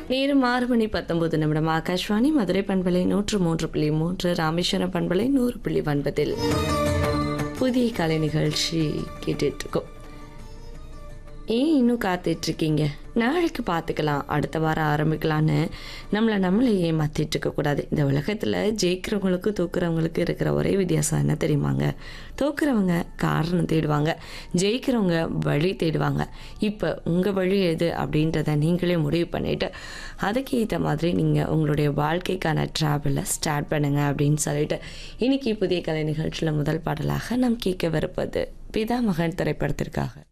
நேரம் ஆறு மணி பத்தொன்பது நிமிடம் ஆகாஷ்வாணி மதுரை பண்பலை நூற்று மூன்று புள்ளி மூன்று ராமேஸ்வரம் பண்பலை நூறு புள்ளி ஒன்பதில் புதிய கலை நிகழ்ச்சி கேட்டுட்டு இருக்கோம் ஏன் இன்னும் காத்துட்டு இருக்கீங்க நாளைக்கு பார்த்துக்கலாம் அடுத்த வாரம் ஆரம்பிக்கலான்னு நம்மளை நம்மளே ஏமாத்திட்டு இருக்கக்கூடாது இந்த உலகத்தில் ஜெயிக்கிறவங்களுக்கும் தூக்குறவங்களுக்கு இருக்கிற ஒரே வித்தியாசம் என்ன தெரியுமாங்க தூக்குறவங்க காரணம் தேடுவாங்க ஜெயிக்கிறவங்க வழி தேடுவாங்க இப்போ உங்கள் வழி எது அப்படின்றத நீங்களே முடிவு பண்ணிவிட்டு அதுக்கு ஏற்ற மாதிரி நீங்கள் உங்களுடைய வாழ்க்கைக்கான ட்ராவலை ஸ்டார்ட் பண்ணுங்க அப்படின்னு சொல்லிட்டு இன்னைக்கு புதிய கலை நிகழ்ச்சியில் முதல் பாடலாக நாம் கேட்க விருப்பது பிதா மகன் திரைப்படத்திற்காக